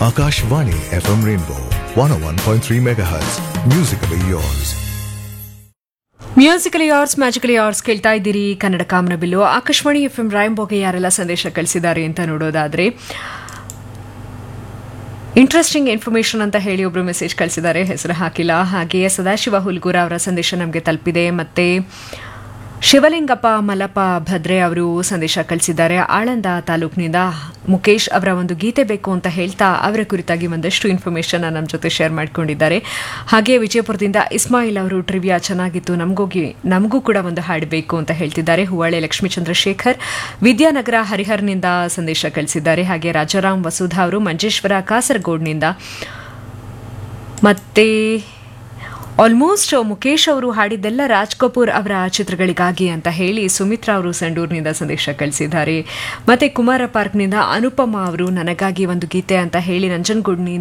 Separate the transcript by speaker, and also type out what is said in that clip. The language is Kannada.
Speaker 1: Akashvani FM Rainbow 101.3 MHz. Musically yours.
Speaker 2: Musically yours magically yours ಕೇಳ್ತಾ ಇದ್ದೀರಿ ಕನ್ನಡ ಕಾಮನಬಿಲ್ಲು ಆಕಾಶವಾಣಿ ಎಫ್ ಎಂ ರಾಯಂಬೋಗೆ ಯಾರೆಲ್ಲ ಸಂದೇಶ ಕಳಿಸಿದ್ದಾರೆ ಅಂತ ನೋಡೋದಾದ್ರೆ ಇಂಟ್ರೆಸ್ಟಿಂಗ್ ಇನ್ಫಾರ್ಮೇಶನ್ ಅಂತ ಹೇಳಿ ಒಬ್ರು ಮೆಸೇಜ್ ಕಳಿಸಿದ್ದಾರೆ ಹೆಸರು ಹಾಕಿಲ್ಲ ಹಾಗೆಯೇ ಸದಾಶಿವ ಹುಲ್ಗೂರ ಅವರ ಸಂದೇಶ ನಮಗೆ ತಲುಪಿದೆ ಮತ್ತೆ ಶಿವಲಿಂಗಪ್ಪ ಮಲ್ಲಪ್ಪ ಭದ್ರೆ ಅವರು ಸಂದೇಶ ಕಳಿಸಿದ್ದಾರೆ ಆಳಂದ ತಾಲೂಕಿನಿಂದ ಮುಖೇಶ್ ಅವರ ಒಂದು ಗೀತೆ ಬೇಕು ಅಂತ ಹೇಳ್ತಾ ಅವರ ಕುರಿತಾಗಿ ಒಂದಷ್ಟು ಇನ್ಫಾರ್ಮೇಷನ್ ನಮ್ಮ ಜೊತೆ ಶೇರ್ ಮಾಡ್ಕೊಂಡಿದ್ದಾರೆ ಹಾಗೆ ವಿಜಯಪುರದಿಂದ ಇಸ್ಮಾಯಿಲ್ ಅವರು ಟ್ರಿವಿಯಾ ಚೆನ್ನಾಗಿತ್ತು ನಮಗೋಗಿ ನಮಗೂ ಕೂಡ ಒಂದು ಹಾಡು ಬೇಕು ಅಂತ ಹೇಳ್ತಿದ್ದಾರೆ ಹೂವಾಳೆ ಲಕ್ಷ್ಮೀ ಚಂದ್ರಶೇಖರ್ ವಿದ್ಯಾನಗರ ಹರಿಹರ್ನಿಂದ ಸಂದೇಶ ಕಳಿಸಿದ್ದಾರೆ ಹಾಗೆ ರಾಜಾರಾಮ್ ವಸುಧಾ ಅವರು ಮಂಜೇಶ್ವರ ಕಾಸರಗೋಡ್ನಿಂದ ಮತ್ತೆ ಆಲ್ಮೋಸ್ಟ್ ಮುಖೇಶ್ ಅವರು ಹಾಡಿದ್ದೆಲ್ಲ ರಾಜ್ ಕಪೂರ್ ಅವರ ಚಿತ್ರಗಳಿಗಾಗಿ ಅಂತ ಹೇಳಿ ಸುಮಿತ್ರಾ ಅವರು ಸಂಡೂರಿನಿಂದ ಸಂದೇಶ ಕಳಿಸಿದ್ದಾರೆ ಮತ್ತೆ ಕುಮಾರ ಪಾರ್ಕ್ನಿಂದ ಅನುಪಮ ಅವರು ನನಗಾಗಿ ಒಂದು ಗೀತೆ ಅಂತ ಹೇಳಿ ನಂಜನಗೂಡ್ನಿಂದ